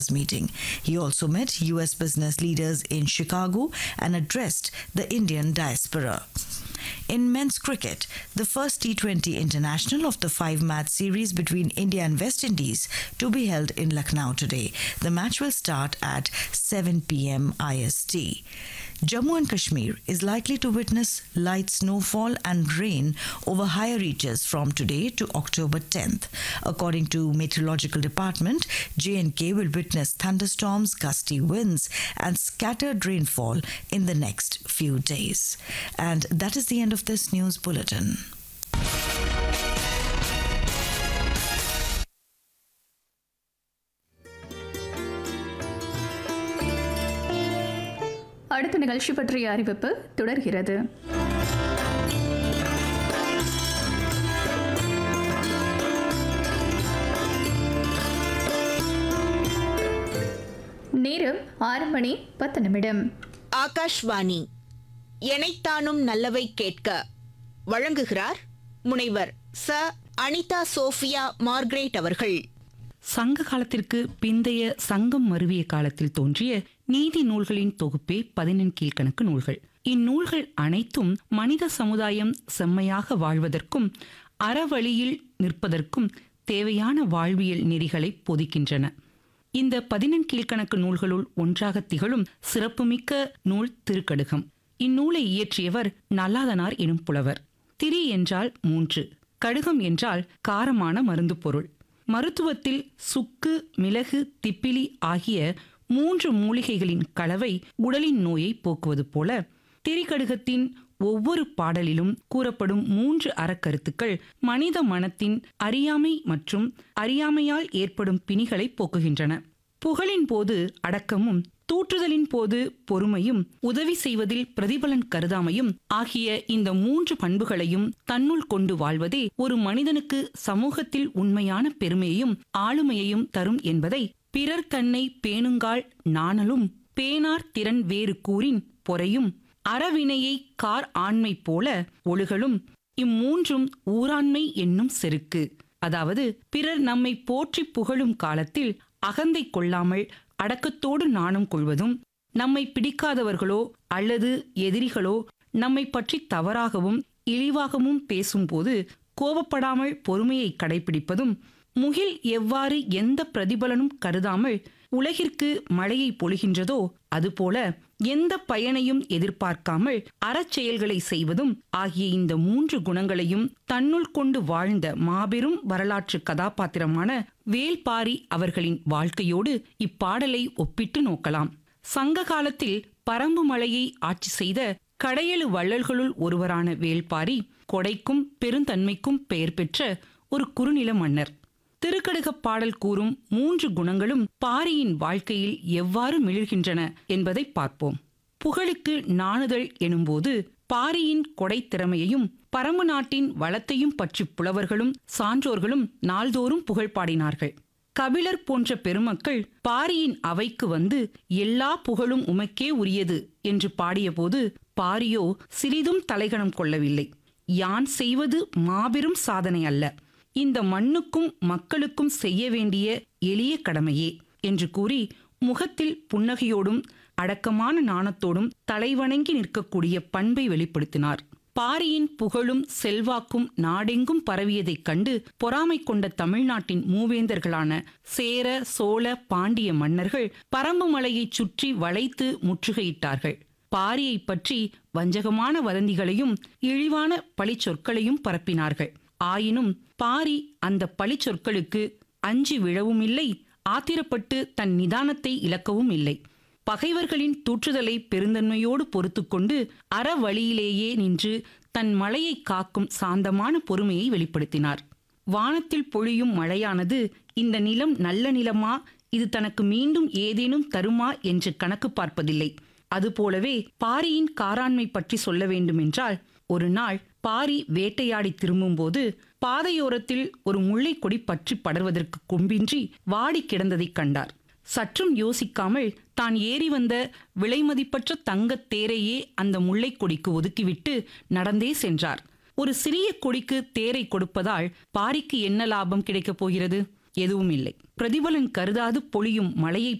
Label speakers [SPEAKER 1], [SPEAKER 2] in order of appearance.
[SPEAKER 1] meeting. He also met US business leaders in Chicago and addressed the Indian diaspora. In men's cricket, the first T20 international of the five match series between India and West Indies to be held in Lucknow today. The match will start at 7 pm IST. Jammu and Kashmir is likely to witness light snowfall and rain over higher reaches from today to October 10th. According to Meteorological Department, J&K will witness thunderstorms, gusty winds and scattered rainfall in the next few days. And that is the end of this news bulletin.
[SPEAKER 2] அடுத்த நிகழ்ச்சி பற்றிய அறிவிப்பு தொடர்கிறது நேரம் ஆறு மணி பத்து நிமிடம்
[SPEAKER 3] ஆகாஷ்வாணி எனைத்தானும் நல்லவை கேட்க வழங்குகிறார் முனைவர் ச அனிதா சோஃபியா மார்க்ரேட் அவர்கள்
[SPEAKER 4] சங்க காலத்திற்கு பிந்தைய சங்கம் மருவிய காலத்தில் தோன்றிய நீதி நூல்களின் தொகுப்பே பதினெண் கீழ்கணக்கு நூல்கள் இந்நூல்கள் அனைத்தும் மனித சமுதாயம் செம்மையாக வாழ்வதற்கும் அறவழியில் நிற்பதற்கும் தேவையான வாழ்வியல் நெறிகளை பொதிக்கின்றன இந்த பதினெண் கீழ்கணக்கு நூல்களுள் ஒன்றாக திகழும் சிறப்புமிக்க நூல் திருக்கடுகம் இந்நூலை இயற்றியவர் நல்லாதனார் எனும் புலவர் திரி என்றால் மூன்று கடுகம் என்றால் காரமான மருந்து பொருள் மருத்துவத்தில் சுக்கு மிளகு திப்பிலி ஆகிய மூன்று மூலிகைகளின் கலவை உடலின் நோயை போக்குவது போல திரிகடுகத்தின் ஒவ்வொரு பாடலிலும் கூறப்படும் மூன்று அறக்கருத்துக்கள் மனித மனத்தின் அறியாமை மற்றும் அறியாமையால் ஏற்படும் பிணிகளை போக்குகின்றன புகழின் போது அடக்கமும் தூற்றுதலின் போது பொறுமையும் உதவி செய்வதில் பிரதிபலன் கருதாமையும் ஆகிய இந்த மூன்று பண்புகளையும் தன்னுள் கொண்டு வாழ்வதே ஒரு மனிதனுக்கு சமூகத்தில் உண்மையான பெருமையையும் ஆளுமையையும் தரும் என்பதை பிறர் தன்னை பேணுங்கால் நாணலும் பேனார் திறன் வேறு கூறின் பொறையும் அறவினையை கார் ஆண்மை போல ஒழுகலும் இம்மூன்றும் ஊராண்மை என்னும் செருக்கு அதாவது பிறர் நம்மை போற்றி புகழும் காலத்தில் அகந்தை கொள்ளாமல் அடக்கத்தோடு நாணம் கொள்வதும் நம்மை பிடிக்காதவர்களோ அல்லது எதிரிகளோ நம்மை பற்றி தவறாகவும் இழிவாகவும் பேசும்போது கோபப்படாமல் பொறுமையை கடைபிடிப்பதும் முகில் எவ்வாறு எந்த பிரதிபலனும் கருதாமல் உலகிற்கு மழையை பொழிகின்றதோ அதுபோல எந்த பயனையும் எதிர்பார்க்காமல் அறச்செயல்களை செய்வதும் ஆகிய இந்த மூன்று குணங்களையும் தன்னுள் கொண்டு வாழ்ந்த மாபெரும் வரலாற்று கதாபாத்திரமான வேல்பாரி அவர்களின் வாழ்க்கையோடு இப்பாடலை ஒப்பிட்டு நோக்கலாம் சங்க காலத்தில் பரம்பு மலையை ஆட்சி செய்த கடையெழு வள்ளல்களுள் ஒருவரான வேல்பாரி கொடைக்கும் பெருந்தன்மைக்கும் பெயர் பெற்ற ஒரு குறுநில மன்னர் திருக்கடுகப் பாடல் கூறும் மூன்று குணங்களும் பாரியின் வாழ்க்கையில் எவ்வாறு மிளிர்கின்றன என்பதை பார்ப்போம் புகழுக்கு நாணுதல் எனும்போது பாரியின் கொடைத் திறமையையும் பரம்பு நாட்டின் வளத்தையும் பற்றி புலவர்களும் சான்றோர்களும் நாள்தோறும் புகழ் பாடினார்கள் கபிலர் போன்ற பெருமக்கள் பாரியின் அவைக்கு வந்து எல்லா புகழும் உமக்கே உரியது என்று பாடியபோது பாரியோ சிறிதும் தலைகணம் கொள்ளவில்லை யான் செய்வது மாபெரும் சாதனை அல்ல இந்த மண்ணுக்கும் மக்களுக்கும் செய்ய வேண்டிய எளிய கடமையே என்று கூறி முகத்தில் புன்னகையோடும் அடக்கமான நாணத்தோடும் தலைவணங்கி நிற்கக்கூடிய பண்பை வெளிப்படுத்தினார் பாரியின் புகழும் செல்வாக்கும் நாடெங்கும் பரவியதைக் கண்டு பொறாமை கொண்ட தமிழ்நாட்டின் மூவேந்தர்களான சேர சோழ பாண்டிய மன்னர்கள் பரம்பு மலையைச் சுற்றி வளைத்து முற்றுகையிட்டார்கள் பாரியை பற்றி வஞ்சகமான வதந்திகளையும் இழிவான பழிச்சொற்களையும் பரப்பினார்கள் ஆயினும் பாரி அந்த பழிச்சொற்களுக்கு அஞ்சி விழவும் இல்லை ஆத்திரப்பட்டு தன் நிதானத்தை இழக்கவும் இல்லை பகைவர்களின் தூற்றுதலை பெருந்தன்மையோடு பொறுத்துக்கொண்டு அறவழியிலேயே நின்று தன் மலையை காக்கும் சாந்தமான பொறுமையை வெளிப்படுத்தினார் வானத்தில் பொழியும் மழையானது இந்த நிலம் நல்ல நிலமா இது தனக்கு மீண்டும் ஏதேனும் தருமா என்று கணக்கு பார்ப்பதில்லை அதுபோலவே பாரியின் காராண்மை பற்றி சொல்ல வேண்டுமென்றால் ஒரு நாள் பாரி வேட்டையாடி திரும்பும்போது பாதையோரத்தில் ஒரு முல்லை கொடி பற்றி படர்வதற்கு கொம்பின்றி வாடி கிடந்ததைக் கண்டார் சற்றும் யோசிக்காமல் தான் ஏறி வந்த விலைமதிப்பற்ற தங்கத் தேரையே அந்த முல்லைக் கொடிக்கு ஒதுக்கிவிட்டு நடந்தே சென்றார் ஒரு சிறிய கொடிக்கு தேரை கொடுப்பதால் பாரிக்கு என்ன லாபம் கிடைக்கப் போகிறது எதுவும் இல்லை பிரதிபலன் கருதாது பொழியும் மழையை